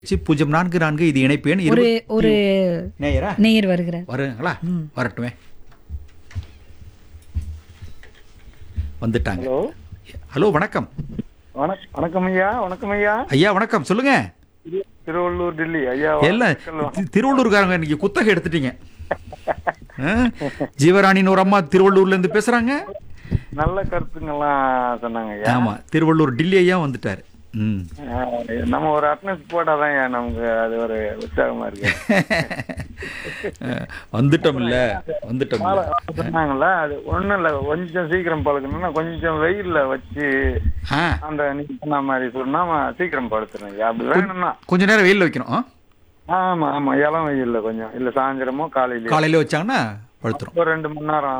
C, பூஜ்ஜியம் நான்கு நான்கு இது இணைப்பேன் ஒரு இருபத்தி- ஒரு நேயரா நேயர் வருகிறார் வருங்களா வரட்டுமே வந்துட்டாங்க ஹலோ ஹலோ வணக்கம் வணக் வணக்கம் ஐயா வணக்கம் ஐயா ஐயா வணக்கம் சொல்லுங்க திரு- திருவள்ளூர் டெல்லி ஐயா எல்லாம் வணக்கம். தி- திருவள்ளூர்காரங்க இன்னைக்கு குத்தகை எடுத்துட்டீங்க ஆ? ஜீவராணின்னு ஒரு அம்மா திருவள்ளூர்ல இருந்து பேசுறாங்க நல்ல கருத்துங்கெல்லாம் சொன்னாங்க ஐயா ஆமா திருவள்ளூர் டில்லி ஐயா வந்துட்டாரு ம் ஆஹ், நம்ம ஒரு அட்னஸ் போட்டாதான் ஐயா நமக்கு அது ஒரு உற்சாகமா இருக்கு வந்துட்டோம்ல வந்துட்டோம்ல மாலை சொன்னாங்கல்ல அது ஒண்ணும் இல்ல கொஞ்சம் சீக்கிரம் பழுக்கணும்னா கொஞ்சம் வெயில்ல வச்சு ஆ அந்த நீங்க சொன்ன மாதிரி சொன்னா சீக்கிரம் படுத்துறேன் ஐயா அப்படி வேணும்னா கொஞ்ச நேரம் வெயில்ல வைக்கணும் ஆ? ஆமா ஆமா இளம் வெயில்ல கொஞ்சம் இல்ல சாயந்தரமோ காலையிலயோ காலையில வச்சாங்கன்னா பழுத்துரும் ஒரு ரெண்டு மணி நேரம்